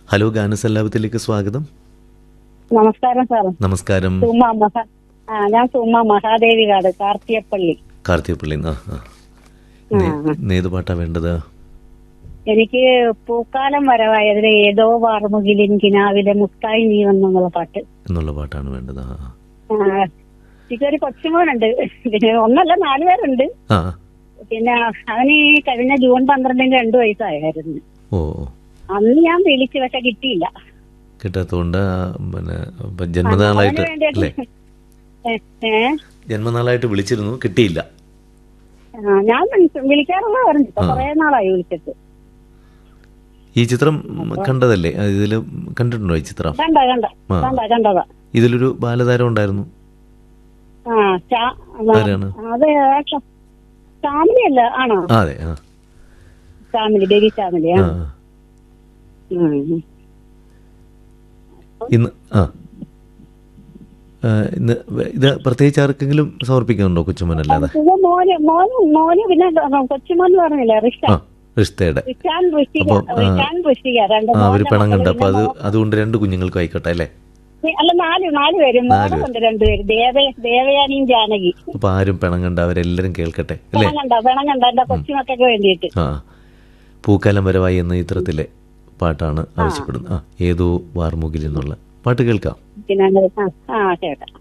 Hello ഗാനസല്ലാപത്തിലേക്ക് സ്വാഗതം നമസ്കാരം sir നമസ്കാരം സുമ മഹാ ആ ഞാൻ സുമ മഹാദേവികാട് കാർത്തിയപ്പള്ളി കാർത്തികപ്പള്ളി ആ ആ നേ- നേത് പാട്ടാ വേണ്ടത് എനിക്ക് പൂക്കാലം വരവായതിലെ ഏതോ വാർമുകിലിൻ കിനാവിലെ മുത്തായി നീ വന്നുള്ള പാട്ട് എന്നുള്ള പാട്ടാണ് വേണ്ടത് ആ ആ. ആ, എനിക്കൊരു കൊച്ചുമോനുണ്ട് പിന്നെ ഒന്നല്ല നാല് പേരുണ്ട് ആ പിന്നെ അവന് ഈ കഴിഞ്ഞ ജൂൺ പന്ത്രണ്ടിന് രണ്ടു വയസ്സായിരുന്നു ഓ ഓ. അന്ന് ഞാൻ വിളിച്ചു പക്ഷെ കിട്ടിയില്ല കിട്ടാത്തതുകൊണ്ട് ആ, പിന്നെ ഇപ്പൊ ജന്മനാളായിട്ട് അവന് വേണ്ടിയിട്ട് അല്ലേ ഏ, ഏ ജന്മനാളായിട്ട് വിളിച്ചിരുന്നു കിട്ടിയില്ല ആ, ഞാൻ വിളിക്കാറുള്ള പറഞ്ഞു ഇപ്പൊ കുറെ നാളായി വിളിച്ചിട്ട് ഈ ചിത്രം കണ്ടതല്ലേ ഇതിൽ കണ്ടിട്ടുണ്ടോ ഈ ചിത്രം കണ്ട കണ്ട ആ. കണ്ട കണ്ടതാ ഇതിലൊരു ബാലതാരം ഉണ്ടായിരുന്നു ആ ചാ- ആരാണ് അത് ഫാമിലി അല്ല ആണോ ആ അതെ ആ ഫാമിലി ബേബി ഫാമിലി ആ ആ. ഇന്ന് ആ ആ, ഇന്ന് വ- ഇത് പ്രത്യേകിച്ച് ആർക്കെങ്കിലും സമർപ്പിക്കുന്നുണ്ടോ കൊച്ചുമോനല്ലാതെ മോന് മോന് മോന് പിന്നെ കൊച്ചുമോൻ പറഞ്ഞില്ല റിഷ ആ റിഷ്തയുടെ റിഷാൻ ഋഷിക അപ്പം, ആ, റിഷാൻ ഋഷിക രണ്ട് ആ അവര് മോന്റെ പിണം കണ്ട മക്കള് അപ്പൊ അത് പിന്നെ അതുകൊണ്ട് രണ്ട് കുഞ്ഞുങ്ങൾക്കും ആയിക്കോട്ടെ അല്ലേ മോ- അല്ല നാല് നാല് പേര് മോനുണ്ട് രണ്ടുപേര് ദേവ ദേവയാനിയും ജാനകി അപ്പൊ ആരും പിണം കണ്ട അവരെല്ലാരും കേൾക്കട്ടെ അല്ലേ പെണം കണ്ട പെണം കണ്ട എന്റെ കൊച്ചുമക്കൾക്ക് വേണ്ടിയിട്ട് ആ പൂക്കാലം വരവായി എന്ന ചിത്രത്തിലെ പാട്ടാണ് ആവശ്യപ്പെടുന്നത് ആ ഏതോ വാർമുകിൽ എന്നുള്ള പാട്ട് കേൾക്കാം പിന്നെ ആ, ആ കേട്ടാ